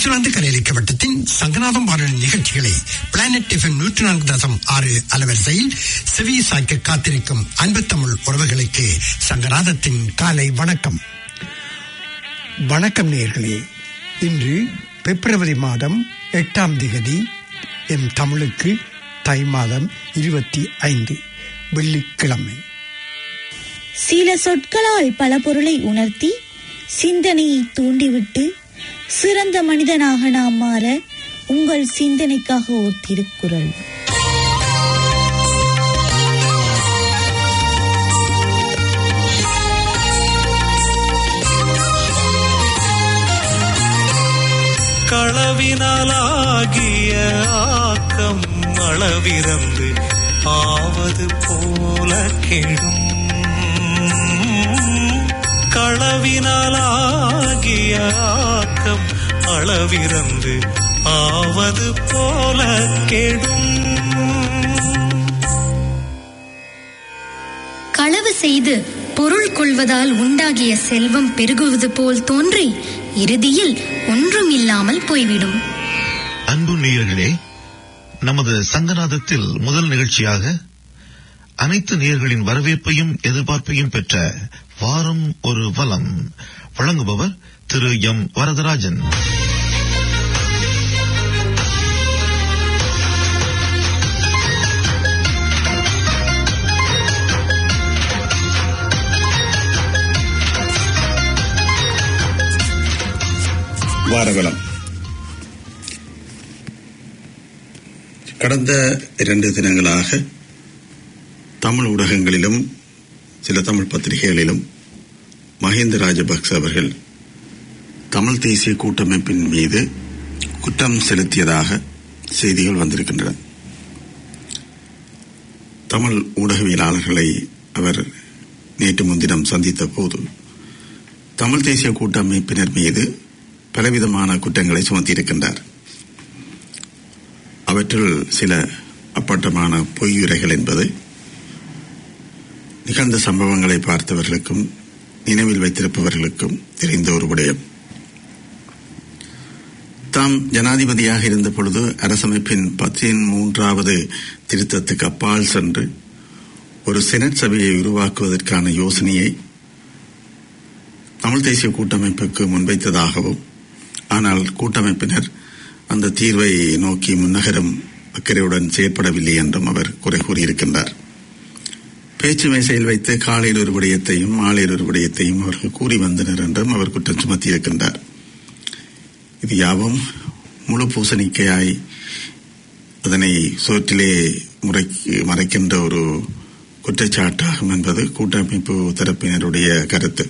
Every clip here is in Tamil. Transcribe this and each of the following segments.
நியூசிலாந்து கலையளிக்க வட்டத்தின் சங்கநாதம் வானொலி நிகழ்ச்சிகளை பிளானட் எஃப்எம் நூற்றி நான்கு தசம் ஆறு அலவரிசையில் செவி சாய்க்க காத்திருக்கும் அன்பு தமிழ் உறவுகளுக்கு சங்கநாதத்தின் காலை வணக்கம் வணக்கம் நேர்களே இன்று பிப்ரவரி மாதம் எட்டாம் திகதி எம் தமிழுக்கு தை மாதம் இருபத்தி ஐந்து வெள்ளிக்கிழமை சில சொற்களால் பல பொருளை உணர்த்தி சிந்தனையை தூண்டிவிட்டு சிறந்த மனிதனாக நாம் மாற உங்கள் சிந்தனைக்காக ஓர் திருக்குறள் களவினாலாகிய ஆக்கம் அளவிறந்து ஆவது போல கெடும் களவினாலாகிய ஆக்கம் அளவிறந்து ஆவது போல கெடும் களவு செய்து பொருள் கொள்வதால் உண்டாகிய செல்வம் பெருகுவது போல் தோன்றி இறுதியில் ஒன்றும் இல்லாமல் போய்விடும் அன்பு நேயர்களே நமது சங்கநாதத்தில் முதல் நிகழ்ச்சியாக அனைத்து நேயர்களின் வரவேற்பையும் எதிர்பார்ப்பையும் பெற்ற வாரம் ஒரு வலம் வழங்குபவர் திரு எம் வரதராஜன் வாரவலம் கடந்த இரண்டு தினங்களாக தமிழ் ஊடகங்களிலும் சில தமிழ் பத்திரிகைகளிலும் மஹிந்த ராஜபக்ச அவர்கள் தமிழ் தேசிய கூட்டமைப்பின் மீது குற்றம் செலுத்தியதாக செய்திகள் வந்திருக்கின்றன தமிழ் ஊடகவியலாளர்களை அவர் நேற்று முன்தினம் சந்தித்த போது தமிழ் தேசிய கூட்டமைப்பினர் மீது பலவிதமான குற்றங்களை சுமத்தியிருக்கின்றார் அவற்றுள் சில அப்பட்டமான பொய்யுரைகள் என்பது நிகழ்ந்த சம்பவங்களை பார்த்தவர்களுக்கும் நினைவில் வைத்திருப்பவர்களுக்கும் தெரிந்த ஒரு விடயம் தாம் ஜனாதிபதியாக இருந்த பொழுது அரசமைப்பின் பதிமூன்றாவது திருத்தத்துக்கு அப்பால் சென்று ஒரு செனட் சபையை உருவாக்குவதற்கான யோசனையை தமிழ் தேசிய கூட்டமைப்புக்கு முன்வைத்ததாகவும் ஆனால் கூட்டமைப்பினர் அந்த தீர்வை நோக்கி முன்னகரும் அக்கறையுடன் செயற்படவில்லை என்றும் அவர் குறை கூறியிருக்கின்றார் பேச்சு மேசையில் வைத்து காலையில் ஒரு விடயத்தையும் மாலையில் ஒரு விடயத்தையும் அவர்கள் கூறி வந்தனர் என்றும் அவர் குற்றம் சுமத்தியிருக்கின்றார் இது யாவும் முழு பூசணிக்கையாய் அதனை சோற்றிலே முறை மறைக்கின்ற ஒரு குற்றச்சாட்டாகும் என்பது கூட்டமைப்பு தரப்பினருடைய கருத்து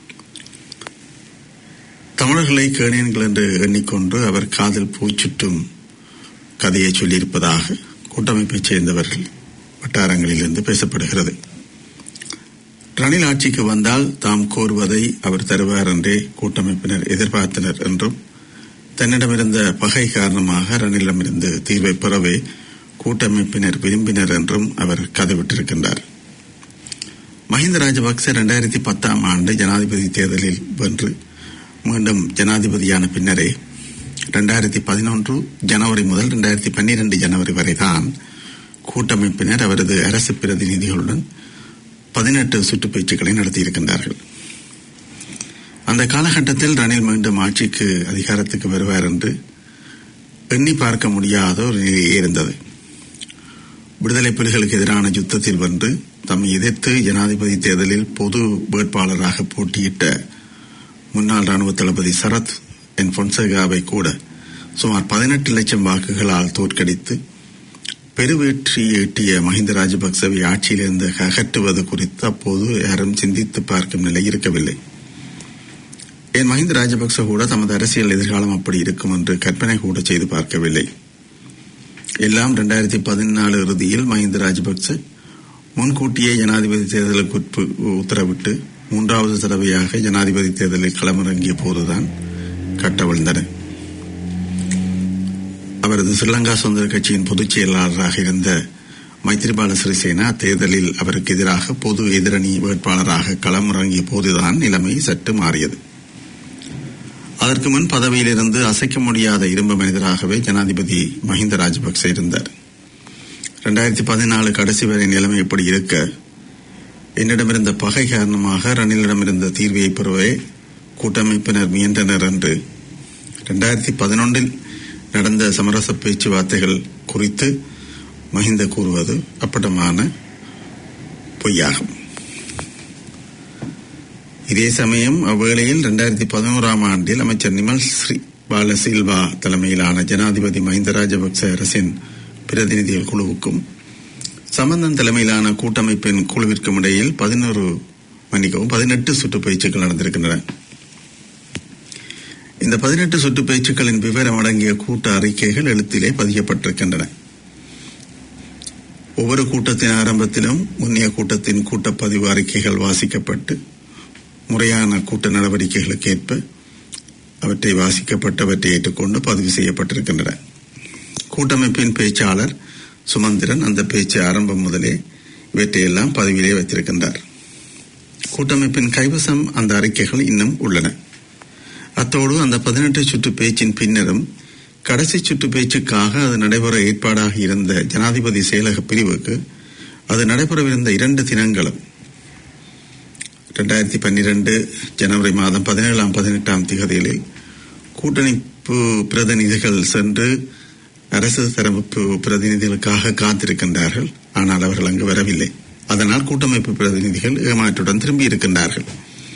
தமிழர்களை கேணியன்கள் என்று எண்ணிக்கொண்டு அவர் காதல் பூச்சுட்டும் கதையை சொல்லியிருப்பதாக கூட்டமைப்பைச் சேர்ந்தவர்கள் வட்டாரங்களிலிருந்து பேசப்படுகிறது ரணில் ஆட்சிக்கு வந்தால் தாம் கோருவதை அவர் தருவார் என்றே கூட்டமைப்பினர் எதிர்பார்த்தனர் என்றும் தன்னிடமிருந்த பகை காரணமாக ரணிலிடமிருந்து தீர்வை பெறவே கூட்டமைப்பினர் விரும்பினர் என்றும் அவர் கதைவிட்டிருக்கின்றார் மஹிந்த ராஜபக்சே இரண்டாயிரத்தி பத்தாம் ஆண்டு ஜனாதிபதி தேர்தலில் வென்று மீண்டும் ஜனாதிபதியான பின்னரே இரண்டாயிரத்தி பதினொன்று ஜனவரி முதல் இரண்டாயிரத்தி பன்னிரண்டு ஜனவரி வரை தான் கூட்டமைப்பினர் அவரது அரசு பிரதிநிதிகளுடன் பதினெட்டு சுற்று பேச்சுக்களை நடத்தியிருக்கின்றார்கள் அந்த காலகட்டத்தில் ரணில் மீண்டும் ஆட்சிக்கு அதிகாரத்துக்கு வருவார் என்று எண்ணி பார்க்க முடியாத ஒரு நிலையே இருந்தது விடுதலை புலிகளுக்கு எதிரான யுத்தத்தில் வென்று தம்மை எதிர்த்து ஜனாதிபதி தேர்தலில் பொது வேட்பாளராக போட்டியிட்ட முன்னாள் ராணுவ தளபதி சரத் என் பொன்சேகாவை கூட சுமார் பதினெட்டு லட்சம் வாக்குகளால் தோற்கடித்து பெருவெற்றி ஈட்டிய மஹிந்த ராஜபக்சவை ஆட்சியிலிருந்து அகற்றுவது குறித்து அப்போது யாரும் சிந்தித்து பார்க்கும் நிலை இருக்கவில்லை என் மஹிந்த ராஜபக்ச கூட தமது அரசியல் எதிர்காலம் அப்படி இருக்கும் என்று கற்பனை கூட செய்து பார்க்கவில்லை எல்லாம் இரண்டாயிரத்தி பதினாலு இறுதியில் மஹிந்த ராஜபக்ச முன்கூட்டியே ஜனாதிபதி தேர்தலுக்கு உட்பு- உத்தரவிட்டு மூன்றாவது தடவையாக ஜனாதிபதி தேர்தலில் களமிறங்கிய போதுதான் கட்டவிழ்ந்தன அவரது ஸ்ரீலங்கா சுதந்திர கட்சியின் பொதுச் செயலாளராக இருந்த மைத்திரிபால சிறிசேனா தேர்தலில் அவருக்கு எதிராக பொது எதிரணி வேட்பாளராக களமிறங்கிய போதுதான் நிலைமை சற்று மாறியது அதற்கு முன் பதவியிலிருந்து அசைக்க முடியாத இரும்பு மனிதராகவே ஜனாதிபதி மஹிந்த ராஜபக்ச இருந்தார் இரண்டாயிரத்தி பதினாலு கடைசி வரை நிலைமை இப்படி இருக்க என்னிடமிருந்த பகை காரணமாக ரணிலிடமிருந்த தீர்வை பெறவே கூட்டமைப்பினர் முயன்றனர் என்று இரண்டாயிரத்தி பதினொன்றில் நடந்த சமரச பேச்சுவார்த்தைகள் குறித்து மஹிந்த கூறுவது அப்பட்டமான பொய்யாகும் இதே சமயம் அவ்வேளையில் இரண்டாயிரத்தி பதினோராம் ஆண்டில் அமைச்சர் நிமல் ஸ்ரீ பாலசில்வா தலைமையிலான ஜனாதிபதி மஹிந்த ராஜபக்ச அரசின் பிரதிநிதிகள் குழுவுக்கும் சம்பந்தன் தலைமையிலான கூட்டமைப்பின் குழுவிற்கும் இடையில் பதினோரு மன்னிக்கவும் பதினெட்டு சுற்று பேச்சுக்கள் நடந்திருக்கின்றன இந்த பதினெட்டு சுற்று பேச்சுக்களின் விவரம் அடங்கிய கூட்ட அறிக்கைகள் எழுத்திலே பதியப்பட்டிருக்கின்றன ஒவ்வொரு கூட்டத்தின் ஆரம்பத்திலும் முன்னைய கூட்டத்தின் கூட்டப்பதிவு அறிக்கைகள் வாசிக்கப்பட்டு முறையான கூட்ட நடவடிக்கைகளுக்கு ஏற்ப அவற்றை வாசிக்கப்பட்டவற்றை ஏற்றுக்கொண்டு பதிவு செய்யப்பட்டிருக்கின்றன கூட்டமைப்பின் பேச்சாளர் சுமந்திரன் அந்த பேச்சு ஆரம்பம் முதலே இவற்றையெல்லாம் பதிவிலே வைத்திருக்கின்றார் கூட்டமைப்பின் கைவசம் அந்த அறிக்கைகள் இன்னும் உள்ளன அத்தோடு அந்த பதினெட்டு சுற்று பேச்சின் பின்னரும் கடைசி சுற்று பேச்சுக்காக அது நடைபெற ஏற்பாடாக இருந்த ஜனாதிபதி செயலக பிரிவுக்கு அது நடைபெறவிருந்த இரண்டு தினங்களும் இரண்டாயிரத்தி பன்னிரண்டு ஜனவரி மாதம் பதினேழாம் பதினெட்டாம் திகதிகளில் கூட்டணிப்பு பிரதிநிதிகள் சென்று அரசு தரப்பு பிரதிநிதிகளுக்காக காத்திருக்கின்றார்கள் ஆனால் அவர்கள் அங்கு வரவில்லை அதனால் கூட்டமைப்பு பிரதிநிதிகள் ஏமாற்றுடன் திரும்பி இருக்கின்றார்கள்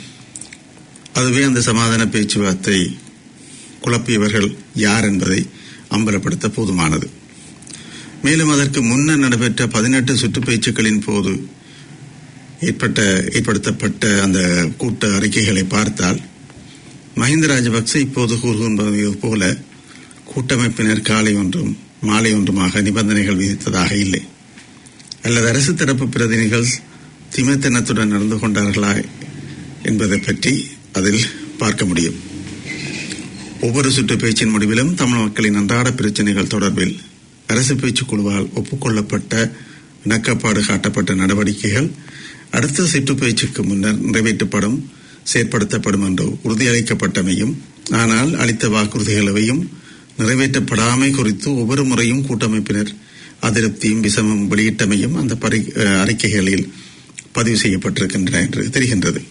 அதுவே அந்த சமாதான பேச்சுவார்த்தை குழப்பியவர்கள் யார் என்பதை அம்பலப்படுத்த போதுமானது மேலும் அதற்கு முன்னர் நடைபெற்ற பதினெட்டு சுற்று பேச்சுக்களின் போது ஏற்பட்ட ஏற்படுத்தப்பட்ட அந்த கூட்ட அறிக்கைகளை பார்த்தால் மஹிந்த ராஜபக்ச இப்போது கூறுகின்றது போல கூட்டமைப்பினர் காலை ஒன்றும் மாலை ஒன்றுமாக நிபந்தனைகள் விதித்ததாக இல்லை அல்லது அரசு தரப்பு பிரதிநிதிகள் திமித்தனத்துடன் நடந்து கொண்டார்களா என்பதை பற்றி அதில் பார்க்க முடியும் ஒவ்வொரு சுற்று பேச்சின் முடிவிலும் தமிழ் மக்களின் அன்றாட பிரச்சனைகள் தொடர்பில் அரசு பேச்சு குழுவால் ஒப்புக்கொள்ளப்பட்ட இணக்கப்பாடு காட்டப்பட்ட நடவடிக்கைகள் அடுத்த சுற்று பேச்சுக்கு முன்னர் நிறைவேற்றப்படும் செயற்படுத்தப்படும் என்று உறுதியளிக்கப்பட்டமையும் ஆனால் அளித்த வாக்குறுதிகளவையும் நிறைவேற்றப்படாமை குறித்து ஒவ்வொரு முறையும் கூட்டமைப்பினர் அதிருப்தியும் விசமும் வெளியிட்டமையும் அந்த அறிக்கைகளில் பதிவு செய்யப்பட்டிருக்கின்றன என்று தெரிகின்றது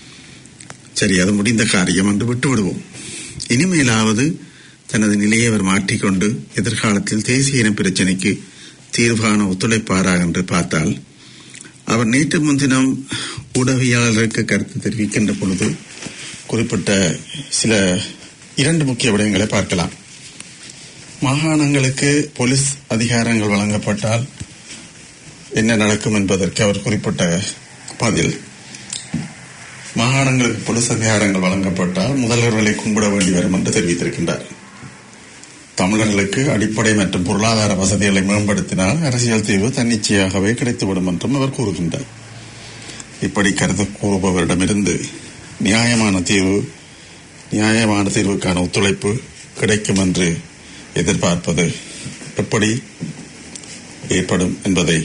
சரி அது முடிந்த காரியம் என்று விட்டுவிடுவோம் இனிமேலாவது தனது நிலையை அவர் மாற்றிக்கொண்டு எதிர்காலத்தில் தேசிய இன பிரச்சினைக்கு தீர்வான ஒத்துழைப்பாரா என்று பார்த்தால் அவர் நேற்று முன்தினம் ஊடகவியலாளருக்கு கருத்து தெரிவிக்கின்ற பொழுது குறிப்பிட்ட சில இரண்டு முக்கிய விடயங்களை பார்க்கலாம் மாகாணங்களுக்கு போலீஸ் அதிகாரங்கள் வழங்கப்பட்டால் என்ன நடக்கும் என்பதற்கு அவர் குறிப்பிட்ட பதில் மாகாணங்களுக்கு போலீஸ் அதிகாரங்கள் வழங்கப்பட்டால் முதல்வர்களை கும்பிட வேண்டி வரும் என்று தெரிவித்திருக்கின்றார் தமிழர்களுக்கு அடிப்படை மற்றும் பொருளாதார வசதிகளை மேம்படுத்தினால் அரசியல் தீர்வு தன்னிச்சையாகவே கிடைத்துவிடும் என்றும் அவர் கூறுகின்றார் இப்படி கருத்து கூறுபவரிடமிருந்து நியாயமான தீர்வு நியாயமான தீர்வுக்கான ஒத்துழைப்பு கிடைக்கும் என்று எதிர்பார்ப்பது எப்படி ஏற்படும் என்பதை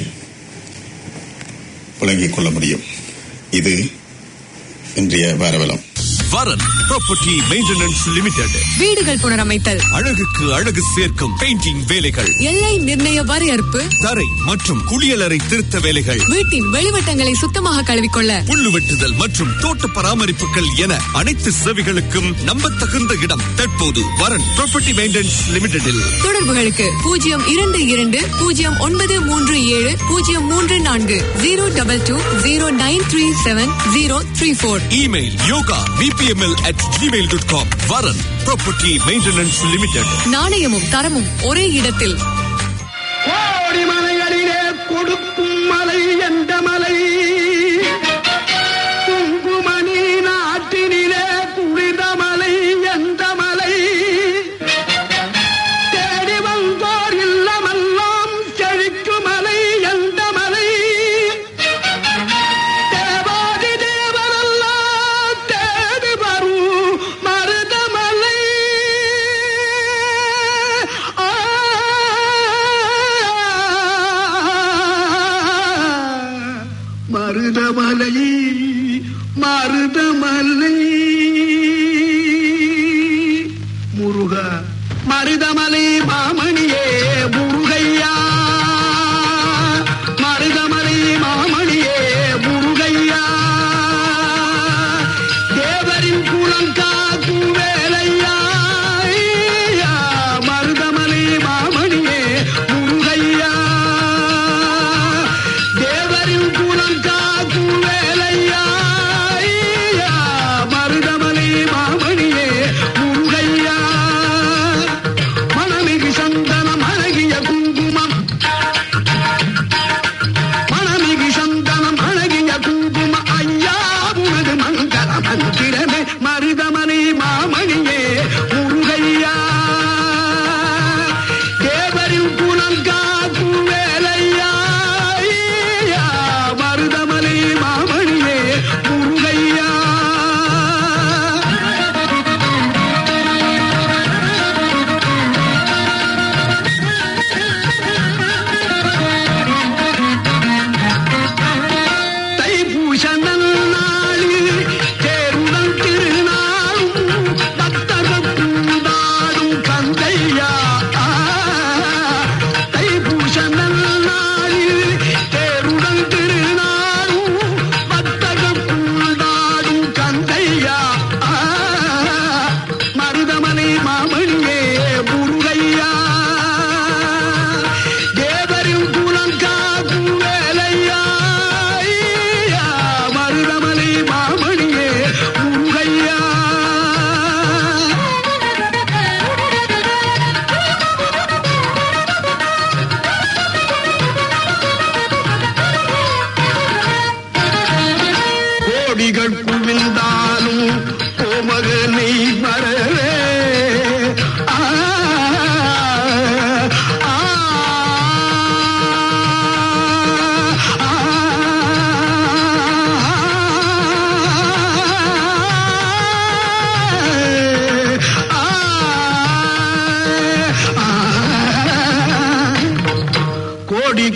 விளங்கிக் கொள்ள முடியும் இது இன்றைய வாரவலம் வரன் ப்ராப்பர்ட்டி மெயின்டெனன்ஸ் லிமிடெட் வீடுகள் புனரமைத்தல் அழகுக்கு அழகு சேர்க்கும் பெயிண்டிங் வேலைகள் எல்லை நிர்ணய வரையறுப்பு தரை மற்றும் குளியலறை திருத்த வேலைகள் வீட்டின் வெளிவட்டங்களை சுத்தமாக கழுவிக்கொள்ள புல்லு வெட்டுதல் மற்றும் தோட்ட பராமரிப்புகள் என அனைத்து சேவைகளுக்கும் நம்பத்தகுந்த இடம் தற்போது வரன் ப்ராப்பர்ட்டி மெயின்டெனன்ஸ் லிமிடெடில் தொடர்புகளுக்கு பூஜ்ஜியம் இரண்டு இரண்டு பூஜ்ஜியம் ஒன்பது மூன்று ஏழு பூஜ்ஜியம் மூன்று நான்கு zero double two zero nine three seven zero three four email Yoga BPML at Gmail dot com Varan property maintenance limited நாணயமும் தரமும் ஒரே இடத்தில் கோடி மலைகளிலே கொடுக்கும் மலை எந்த மலை குங்குமணி நாட்டினிலே புனித மலை எந்த மலை தேடி வந்தோர் இல்லமெல்லாம் செழிக்கு மலை எந்த மலை தேவாதி தேவரெல்லாம் தேடி வரும் மருதமலை மருதமலை மருதமலை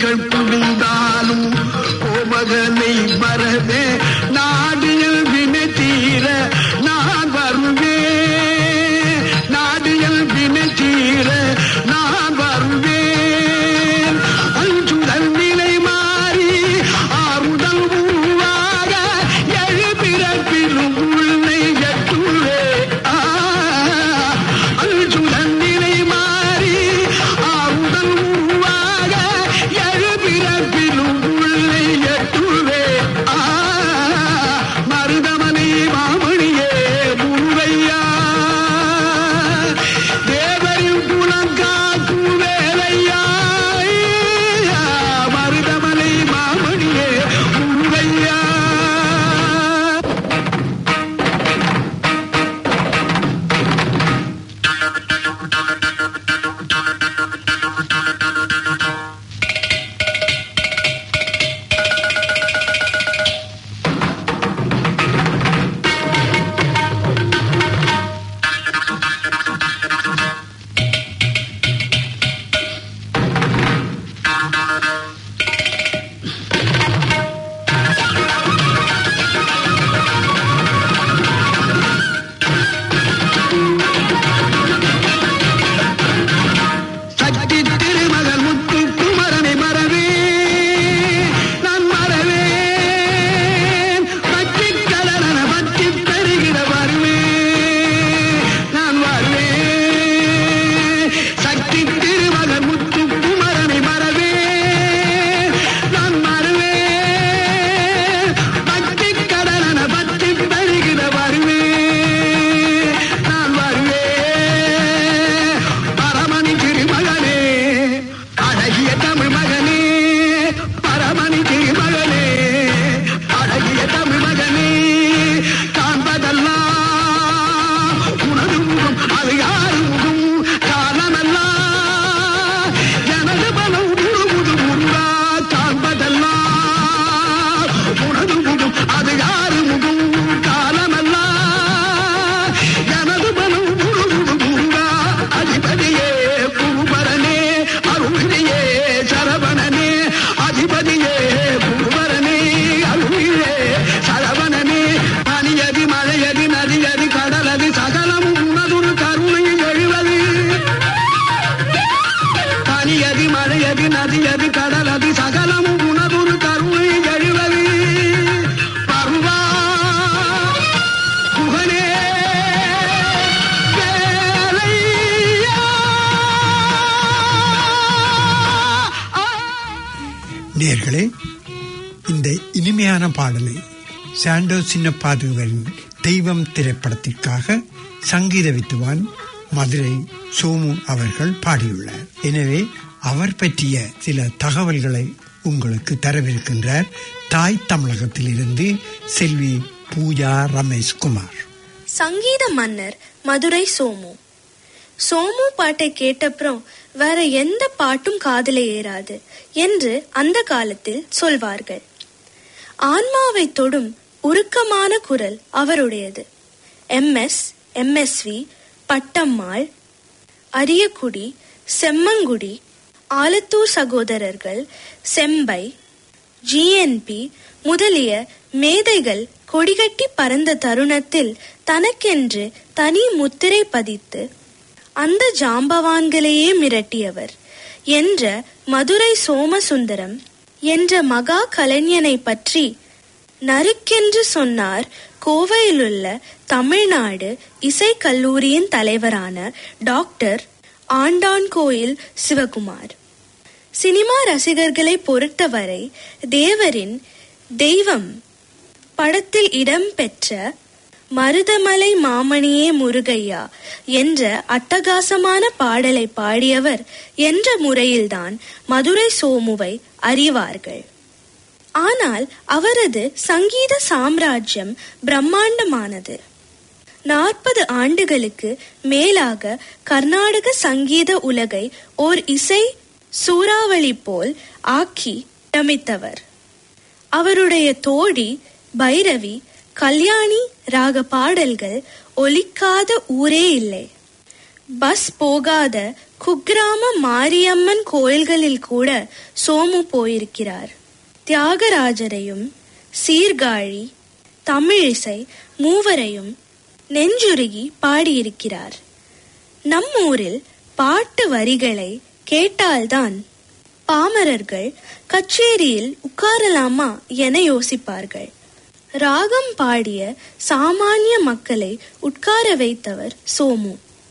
கண்கள் குவிந்தாலும் கோமகனை வரவே நாடியல் வினை தீர நான் வருவேன் நாடியல் வினை தீர நான் வருவேன் அஞ்சுதல் நிலை மாறி ஆறுதல் உருவாக எழுபிறப்பிலும் உள்ளை எட்டுவே ஆ அஞ்சுதல் நிலை மாறி ஆறுதல் உருவாக எழுபிறப்பிலும் உள்ளை எட்டுவே ஆ மருதமனை மாமணியே முருகையா தேவரின் குலம் காக்கும் வேலையா மருதமலை மாமணியே முருகையா சக்தி திருமகள் முத்து குமரனை மறவே நான் மறவேன் பக்தி கடலன பக்தி பெருகிட வருவேன் நான் வருவேன் சக்தி திருமகள் முத்து குமரனை மறவே நான் மறவேன் பக்தி கடலன பக்தி பெருகிட வருவேன் நான் வருவேன் பரமணி திருமகனே அழகிய தமிழ் மகனே பரமணி திருமகனே அழகிய தமிழ் மகனே காண்பதெல்லாம் உனது முகம் அது யாரு முகம் காலமெல்லாம் எனது பலம் முழுமுது முருகா காண்பதெல்லாம் உனது முகம் அது யாரு முகம் காலமெல்லாம் எனது பலம் முழுமுது முருகா அதிபதியே குருபரனே அருளியே சரவணனே அதிபதியே குருபரனே அருளியே சரவணனே பனியதி மழையதி நதியதி கடலதி சகலமும் உனதுரு கருணையில் எழுவது பனியதி மழையதி நதியதி கடலதி சகலமும் உனதுரு கருணையில் எழுவது பருவா புகனே நேர்களே இந்த இனிமையான பாடலை சாண்டோ சின்னப்பாதுவரின் தெய்வம் திரைப்படத்திற்காக சங்கீத வித்துவான் மதுரை சோமு அவர்கள் பாடியுள்ளார் எனவே அவர் பற்றிய சில தகவல்களை உங்களுக்கு தரவிருக்கின்றார் தாய் தமிழகத்திலிருந்து செல்வி பூஜா ரமேஷ் குமார் சங்கீத மன்னர் மதுரை சோமு சோமு பாட்டை கேட்டப்புறம் வேற எந்த பாட்டும் காதில ஏறாது என்று அந்த காலத்தில் சொல்வார்கள் ஆன்மாவை தொடும் உருக்கமான குரல் அவருடையது எம்எஸ் எம்எஸ்வி பட்டம்மாள் அரியக்குடி செம்மங்குடி ஆலத்தூர் சகோதரர்கள் செம்பை ஜிஎன்பி முதலிய மேதைகள் கொடிகட்டி பறந்த தருணத்தில் தனக்கென்று தனி முத்திரை பதித்து அந்த ஜாம்பவான்களையே மிரட்டியவர் என்ற மதுரை சோமசுந்தரம் என்ற மகா கலைஞனை பற்றி நறுக்கென்று சொன்னார் கோவையிலுள்ள தமிழ்நாடு இசைக்கல்லூரியின் தலைவரான டாக்டர் ஆண்டான்கோயில் சிவகுமார் சினிமா ரசிகர்களை பொறுத்தவரை தேவரின் தெய்வம் படத்தில் இடம்பெற்ற மருதமலை மாமணியே முருகையா என்ற அட்டகாசமான பாடலை பாடியவர் என்ற முறையில்தான் மதுரை சோமுவை அறிவார்கள் ஆனால் அவரது சங்கீத சாம்ராஜ்யம் பிரம்மாண்டமானது நாற்பது ஆண்டுகளுக்கு மேலாக கர்நாடக சங்கீத உலகை ஓர் இசை சூறாவளி போல் ஆக்கி ரமித்தவர் அவருடைய தோடி பைரவி கல்யாணி ராக பாடல்கள் ஒலிக்காத ஊரே இல்லை பஸ் போகாத குக்கிராம மாரியம்மன் கோயில்களில் கூட சோமு போயிருக்கிறார் தியாகராஜரையும் சீர்காழி தமிழிசை மூவரையும் நெஞ்சுருகி பாடியிருக்கிறார் நம்மூரில் பாட்டு வரிகளை கேட்டால்தான் பாமரர்கள் கச்சேரியில் உட்காரலாமா என யோசிப்பார்கள் ராகம் பாடிய சாமானிய மக்களை உட்கார வைத்தவர் சோமு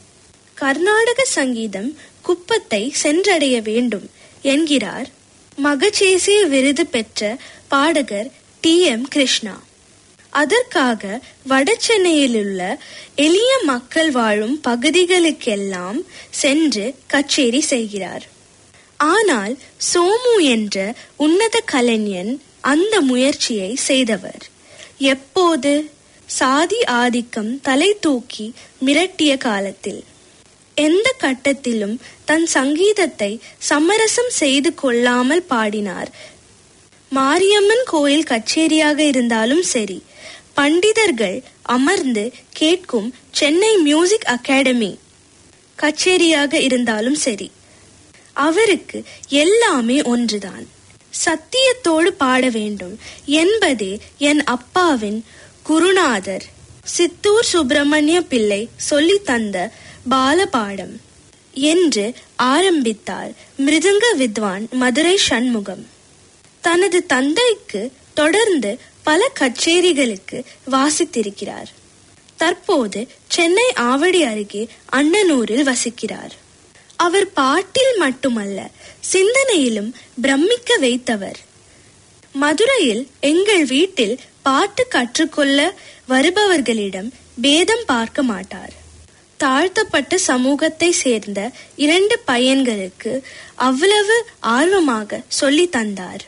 கர்நாடக சங்கீதம் குப்பத்தை சென்றடைய வேண்டும் என்கிறார் மகச்சேசிய விருது பெற்ற பாடகர் டி எம் கிருஷ்ணா அதற்காக வடசென்னையிலுள்ள எளிய மக்கள் வாழும் பகுதிகளுக்கெல்லாம் சென்று கச்சேரி செய்கிறார் ஆனால் சோமு என்ற உன்னத கலைஞன் அந்த முயற்சியை செய்தவர் எப்போது சாதி ஆதிக்கம் தலை தூக்கி மிரட்டிய காலத்தில் எந்த கட்டத்திலும் தன் சங்கீதத்தை சமரசம் செய்து கொள்ளாமல் பாடினார் மாரியம்மன் கோயில் கச்சேரியாக இருந்தாலும் சரி பண்டிதர்கள் அமர்ந்து கேட்கும் சென்னை மியூசிக் அகாடமி கச்சேரியாக இருந்தாலும் சரி அவருக்கு எல்லாமே ஒன்றுதான் சத்தியத்தோடு பாட வேண்டும் என்பதே என் அப்பாவின் குருநாதர் சித்தூர் சுப்பிரமணிய பிள்ளை சொல்லி தந்த பாலபாடம் என்று ஆரம்பித்தார் மிருதங்க வித்வான் மதுரை சண்முகம் தனது தந்தைக்கு தொடர்ந்து பல கச்சேரிகளுக்கு வாசித்திருக்கிறார் தற்போது சென்னை ஆவடி அருகே அண்ணனூரில் வசிக்கிறார் அவர் பாட்டில் மட்டுமல்ல சிந்தனையிலும் பிரமிக்க வைத்தவர் மதுரையில் எங்கள் வீட்டில் பாட்டு கற்றுக்கொள்ள வருபவர்களிடம் பேதம் பார்க்க மாட்டார் தாழ்த்தப்பட்ட சமூகத்தை சேர்ந்த இரண்டு பையன்களுக்கு அவ்வளவு ஆர்வமாக சொல்லி தந்தார்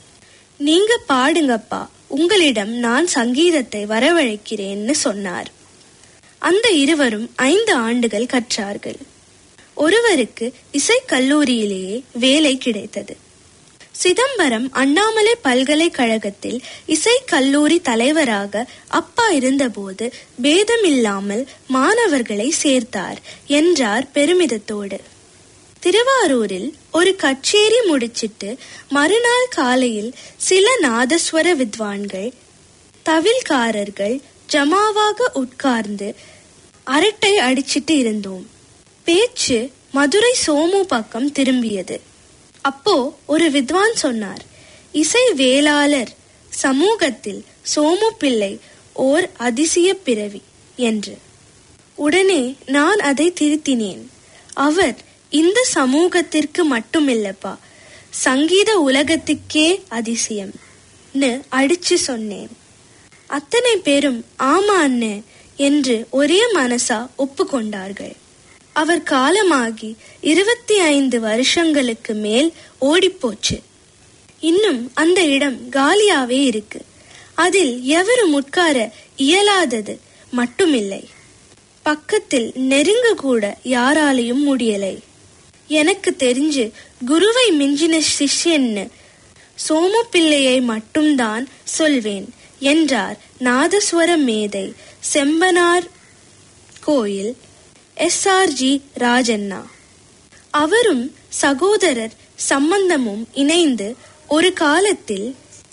நீங்க பாடுங்கப்பா உங்களிடம் நான் சங்கீதத்தை வரவழைக்கிறேன்னு சொன்னார் அந்த இருவரும் ஐந்து ஆண்டுகள் கற்றார்கள் ஒருவருக்கு இசைக் கல்லூரியிலேயே வேலை கிடைத்தது சிதம்பரம் அண்ணாமலை பல்கலைக்கழகத்தில் இசைக் கல்லூரி தலைவராக அப்பா இருந்தபோது பேதமில்லாமல் மாணவர்களை சேர்த்தார் என்றார் பெருமிதத்தோடு திருவாரூரில் ஒரு கச்சேரி முடிச்சிட்டு மறுநாள் காலையில் சில நாதஸ்வர வித்வான்கள் தவில்காரர்கள் ஜமாவாக உட்கார்ந்து அரட்டை அடிச்சிட்டு இருந்தோம் பேச்சு மதுரை சோமு பக்கம் திரும்பியது அப்போ ஒரு வித்வான் சொன்னார் இசை வேளாளர் சமூகத்தில் சோமு பிள்ளை ஓர் அதிசய பிறவி என்று உடனே நான் அதை திருத்தினேன் அவர் இந்த சமூகத்திற்கு மட்டுமில்லப்பா சங்கீத உலகத்துக்கே அதிசயம் அடிச்சு சொன்னேன் அத்தனை பேரும் ஆமா அண்ணே என்று ஒரே மனசா ஒப்புக்கொண்டார்கள் அவர் காலமாகி இருபத்தி ஐந்து வருஷங்களுக்கு மேல் ஓடிப்போச்சு இன்னும் அந்த இடம் காலியாவே இருக்கு அதில் எவரும் உட்கார இயலாதது மட்டுமில்லை பக்கத்தில் நெருங்க கூட யாராலையும் முடியலை எனக்கு தெரிஞ்சு குருவை மிஞ்சின சிஷ்யன்னு சோமப்பிள்ளையை மட்டும்தான் சொல்வேன் என்றார் நாதஸ்வர மேதை செம்பனார் கோயில் எஸ் ஆர் ஜி ராஜண்ணா அவரும் சகோதரர் சம்பந்தமும் இணைந்து ஒரு காலத்தில்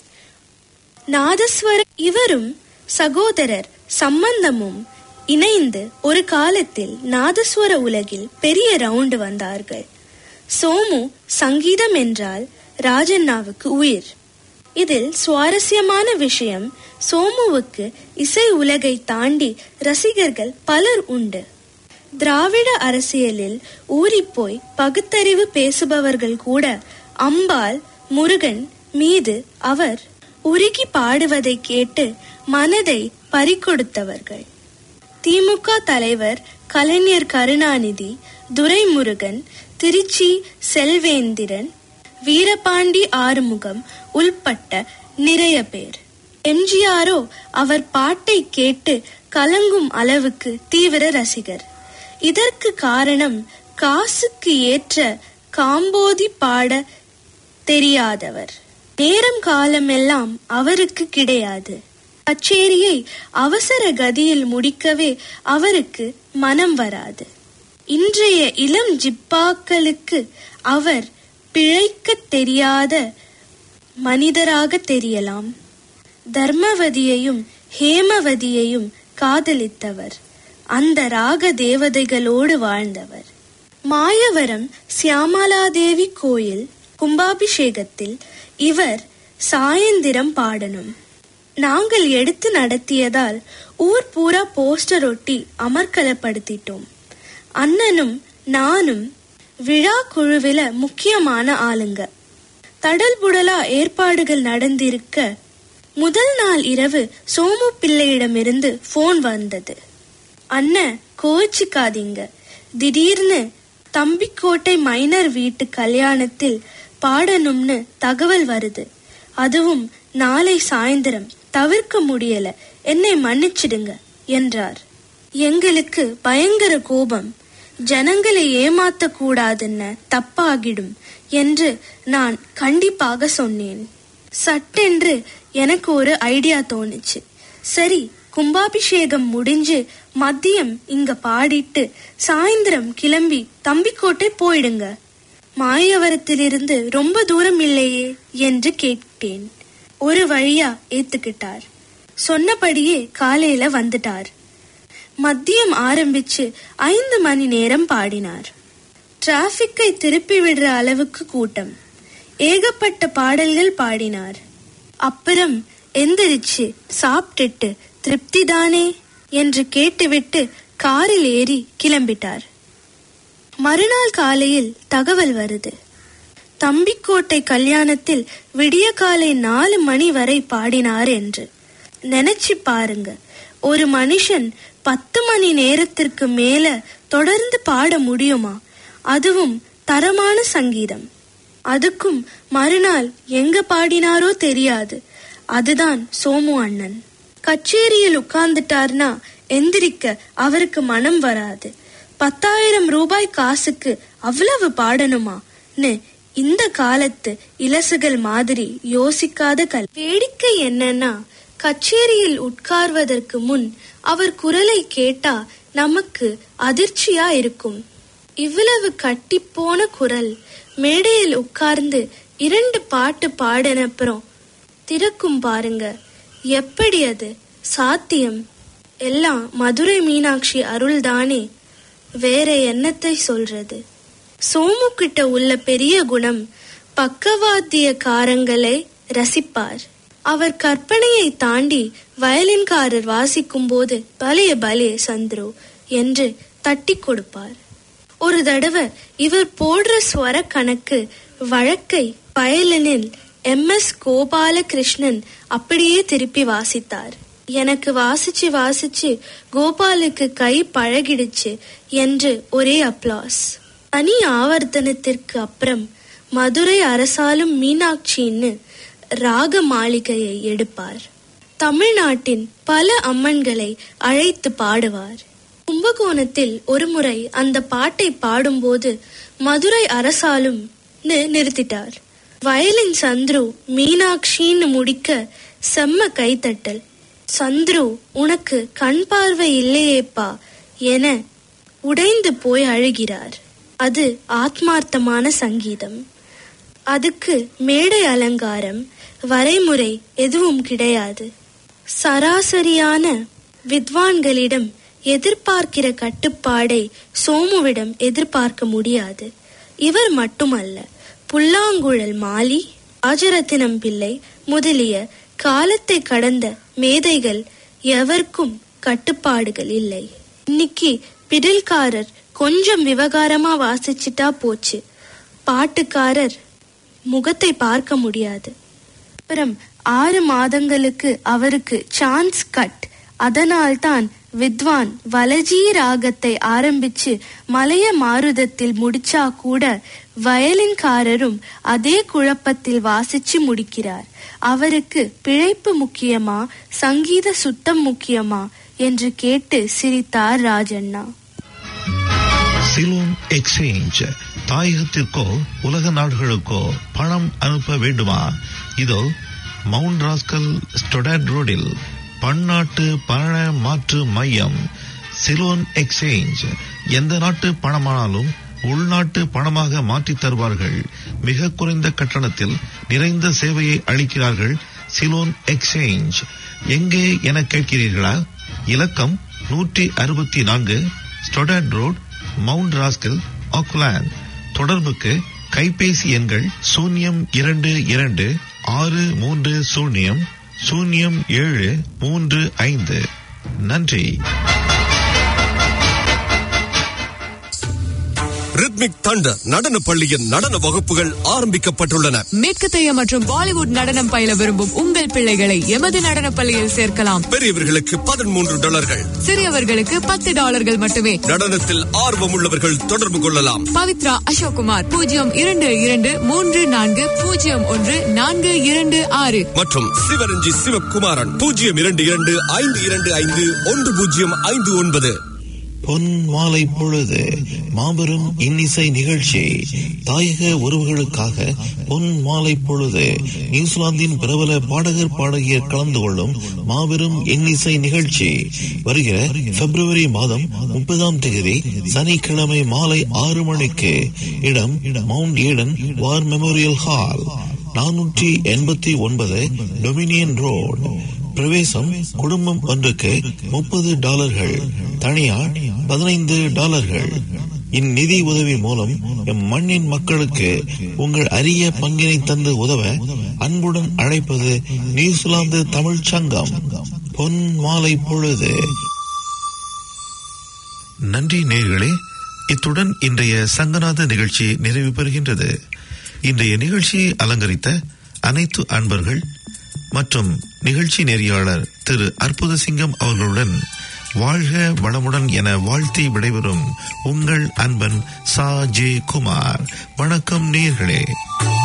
நாதஸ்வர இவரும் சகோதரர் சம்பந்தமும் இணைந்து ஒரு காலத்தில் நாதஸ்வர உலகில் பெரிய ரவுண்டு வந்தார்கள் சோமு சங்கீதம் என்றால் ராஜண்ணாவுக்கு உயிர் இதில் சுவாரஸ்யமான விஷயம் சோமுவுக்கு இசை உலகை தாண்டி ரசிகர்கள் பலர் உண்டு திராவிட அரசியலில் ஊறிப்போய் பகுத்தறிவு பேசுபவர்கள் கூட அம்பாள் முருகன் மீது அவர் உருகி பாடுவதை கேட்டு மனதை பறிகொடுத்தவர்கள் திமுக தலைவர் கலைஞர் கருணாநிதி துரைமுருகன் திருச்சி செல்வேந்திரன் வீரபாண்டி ஆறுமுகம் உள்பட்ட நிறைய பேர் எம்ஜிஆரோ அவர் பாட்டை கேட்டு கலங்கும் அளவுக்கு தீவிர ரசிகர் இதற்கு காரணம் காசுக்கு ஏற்ற காம்போதி பாட தெரியாதவர் நேரம் காலமெல்லாம் அவருக்கு கிடையாது கச்சேரியை அவசர கதியில் முடிக்கவே அவருக்கு மனம் வராது இன்றைய இளம் ஜிப்பாக்களுக்கு அவர் பிழைக்கத் தெரியாத மனிதராக தெரியலாம் தர்மவதியையும் ஹேமவதியையும் காதலித்தவர் அந்த ராக தேவதைகளோடு வாழ்ந்தவர் மாயவரம் சியாமலாதேவி கோயில் கும்பாபிஷேகத்தில் இவர் சாயந்திரம் பாடணும் நாங்கள் எடுத்து நடத்தியதால் ஊர் பூரா போஸ்டர் ஒட்டி அமர்க்கலப்படுத்திட்டோம் அண்ணனும் நானும் விழா குழுவில முக்கியமான ஆளுங்க தடல் புடலா ஏற்பாடுகள் நடந்திருக்க முதல் நாள் இரவு சோமு பிள்ளையிடமிருந்து போன் வந்தது அண்ணன் கோச்சிக்காதீங்க திடீர்னு தம்பிக்கோட்டை மைனர் வீட்டு கல்யாணத்தில் பாடணும்னு தகவல் வருது அதுவும் நாளை சாயந்தரம் தவிர்க்க முடியல என்னை மன்னிச்சிடுங்க என்றார் எங்களுக்கு பயங்கர கோபம் ஜனங்களை ஏமாத்த கூடாதுன்னு தப்பாகிடும் என்று நான் கண்டிப்பாக சொன்னேன் சட்டென்று எனக்கு ஒரு ஐடியா தோணுச்சு சரி கும்பாபிஷேகம் முடிஞ்சு மதியம் இங்க பாடிட்டு சாயந்தரம் கிளம்பி தம்பிக்கோட்டை போயிடுங்க மாயவரத்திலிருந்து ரொம்ப தூரம் இல்லையே என்று கேட்டேன் ஒரு வழியா ஏத்துக்கிட்டார் சொன்னபடியே காலையில வந்துட்டார் மதியம் ஆரம்பிச்சு ஐந்து மணி நேரம் பாடினார் டிராபிக்கை திருப்பி விடுற அளவுக்கு கூட்டம் ஏகப்பட்ட பாடல்கள் பாடினார் அப்புறம் எந்திரிச்சு சாப்பிட்டுட்டு திருப்தி தானே என்று கேட்டுவிட்டு காரில் ஏறி கிளம்பிட்டார் மறுநாள் காலையில் தகவல் வருது தம்பிக்கோட்டை கல்யாணத்தில் விடிய காலை நாலு மணி வரை பாடினார் என்று நினைச்சு பாருங்க ஒரு மனுஷன் பத்து மணி நேரத்திற்கு மேல தொடர்ந்து பாட முடியுமா அதுவும் தரமான சங்கீதம் அதுக்கும் மறுநாள் எங்க பாடினாரோ தெரியாது அதுதான் சோமு அண்ணன் கச்சேரியில் உட்கார்ந்துட்டார்னா எந்திரிக்க அவருக்கு மனம் வராது பத்தாயிரம் ரூபாய் காசுக்கு அவ்வளவு பாடணுமான்னு இந்த காலத்து இலசுகள் மாதிரி யோசிக்காத கல் வேடிக்கை என்னன்னா கச்சேரியில் உட்கார்வதற்கு முன் அவர் குரலை கேட்டா நமக்கு அதிர்ச்சியா இருக்கும் இவ்வளவு கட்டிப்போன குரல் மேடையில் உட்கார்ந்து இரண்டு பாட்டு பாடினப்புறம் திறக்கும் பாருங்க எப்படி அது சாத்தியம் எல்லாம் மதுரை மீனாட்சி அருள்தானே வேற என்னத்தை சொல்றது சோமு கிட்ட உள்ள பெரிய குணம் பக்கவாத்தியக்காரங்களை ரசிப்பார் அவர் கற்பனையை தாண்டி வயலின்காரர் வாசிக்கும் போது பலே பலே சந்துரு என்று தட்டி கொடுப்பார் ஒரு தடவை இவர் போடுற ஸ்வர கணக்கு வழக்கை வயலினில் எம் எஸ் கோபாலகிருஷ்ணன் அப்படியே திருப்பி வாசித்தார் எனக்கு வாசிச்சு வாசிச்சு கோபாலுக்கு கை பழகிடுச்சு என்று ஒரே அப்ளாஸ் தனி ஆவர்த்தனத்திற்கு அப்புறம் மதுரை அரசாலும் மீனாட்சின்னு ராக மாளிகையை எடுப்பார் தமிழ்நாட்டின் பல அம்மன்களை அழைத்து பாடுவார் கும்பகோணத்தில் ஒருமுறை அந்த பாட்டை பாடும்போது மதுரை அரசாலும் நிறுத்திட்டார் வயலின் சந்துரு மீனாட்சின்னு முடிக்க செம்ம கைத்தட்டல் சந்துரு உனக்கு கண் பார்வை இல்லையேப்பா என உடைந்து போய் அழுகிறார் அது ஆத்மார்த்தமான சங்கீதம் அதுக்கு மேடை அலங்காரம் வரைமுறை எதுவும் கிடையாது சராசரியான வித்வான்களிடம் எதிர்பார்க்கிற கட்டுப்பாடை சோமுவிடம் எதிர்பார்க்க முடியாது இவர் மட்டுமல்ல புல்லாங்குழல் மாலி ராஜரத்தினம் பிள்ளை முதலிய காலத்தை கடந்த மேதைகள் எவர்க்கும் கட்டுப்பாடுகள் இல்லை இன்னைக்கு பிடில்காரர் கொஞ்சம் விவகாரமா வாசிச்சிட்டா போச்சு பாட்டுக்காரர் முகத்தை பார்க்க முடியாது அப்புறம் ஆறு மாதங்களுக்கு அவருக்கு சான்ஸ் கட் அதனால்தான் வித்வான் வலஜி ராகத்தை ஆரம்பிச்சு மலைய மாருதத்தில் முடிச்சா கூட வயலின்காரரும் அதே குழப்பத்தில் வாசிச்சு முடிக்கிறார் அவருக்கு பிழைப்பு முக்கியமா சங்கீத சுத்தம் முக்கியமா என்று கேட்டு சிரித்தார் ராஜண்ணா சிலோன் எக்ஸ்சேஞ்ச் தாயகத்திற்கோ உலக நாடுகளுக்கோ பணம் அனுப்ப வேண்டுமா இதோ மவுண்ட் ராஸ்கல் ஸ்டொடாட் ரோடில் பன்னாட்டு பண மாற்று மையம் சிலோன் எக்ஸ்சேஞ்ச் எந்த நாட்டு பணமானாலும் உள்நாட்டு பணமாக மாற்றித் தருவார்கள் மிக குறைந்த கட்டணத்தில் நிறைந்த சேவையை அளிக்கிறார்கள் சிலோன் எக்ஸ்சேஞ்ச் எங்கே என கேட்கிறீர்களா இலக்கம் நூற்றி அறுபத்தி நான்கு Stoddard road mount Roskill Auckland தொடர்புக்கு கைபேசி எண்கள் சூன்யம் இரண்டு இரண்டு ஆறு மூன்று சூன்யம் சூன்யம் ஏழு மூன்று ஐந்து நன்றி ரித்மிக் தண்டர் நடன பள்ளியின் நடன வகுப்புகள் ஆரம்பிக்கப்பட்டுள்ளன மேற்கத்தைய மற்றும் பாலிவுட் நடனம் பயில விரும்பும் உங்கள் பிள்ளைகளை எமது நடன பள்ளியில் சேர்க்கலாம் பெரியவர்களுக்கு பதிமூன்று டாலர்கள் சிறியவர்களுக்கு பத்து டாலர்கள் மட்டுமே நடனத்தில் ஆர்வம் உள்ளவர்கள் தொடர்பு கொள்ளலாம் பவித்ரா அசோக்குமார் பூஜ்ஜியம் இரண்டு இரண்டு மூன்று நான்கு பூஜ்ஜியம் ஒன்று நான்கு இரண்டு ஆறு மற்றும் சிவரஞ்சி சிவகுமாரன் பூஜ்ஜியம் இரண்டு இரண்டு ஐந்து இரண்டு ஐந்து ஒன்று பூஜ்ஜியம் ஐந்து ஒன்பது பொன் மாலை பொழுது மாபெரும் இன்னிசை நிகழ்ச்சி தாயக உறவுகளுக்காக பொன் மாலை பொழுது நியூசிலாந்தின் பிரபல பாடகர் பாடகியர் கலந்து கொள்ளும் மாபெரும் இன்னிசை நிகழ்ச்சி வருகிற பிப்ரவரி மாதம் முப்பதாம் தேதி சனிக்கிழமை மாலை ஆறு மணிக்கு இடம் Mount Eden War Memorial Hall நானூற்றி எண்பத்தி ஒன்பது டொமினியன் ரோடு பிரவேசம் குடும்பம் ஒன்றுக்கு முப்பது டாலர்கள் தனியார் பதினைந்து டாலர்கள் இந்நிதி உதவி மூலம் எம் மண்ணின் மக்களுக்கு உங்கள் அரிய பங்கினை தந்து உதவ அன்புடன் அழைப்பது நியூசிலாந்து தமிழ் சங்கம் பொன் மாலை பொழுது நன்றி நேர்களே இத்துடன் இன்றைய சங்கநாத நிகழ்ச்சி நிறைவு பெறுகின்றது இன்றைய நிகழ்ச்சியை அலங்கரித்த அனைத்து அன்பர்கள் மற்றும் நிகழ்ச்சி நெறியாளர் திரு அற்புத சிங்கம் அவர்களுடன் வாழ்க வளமுடன் என வாழ்த்தி விடைபெறும் உங்கள் அன்பன் சா ஜே குமார் வணக்கம் நேர்களே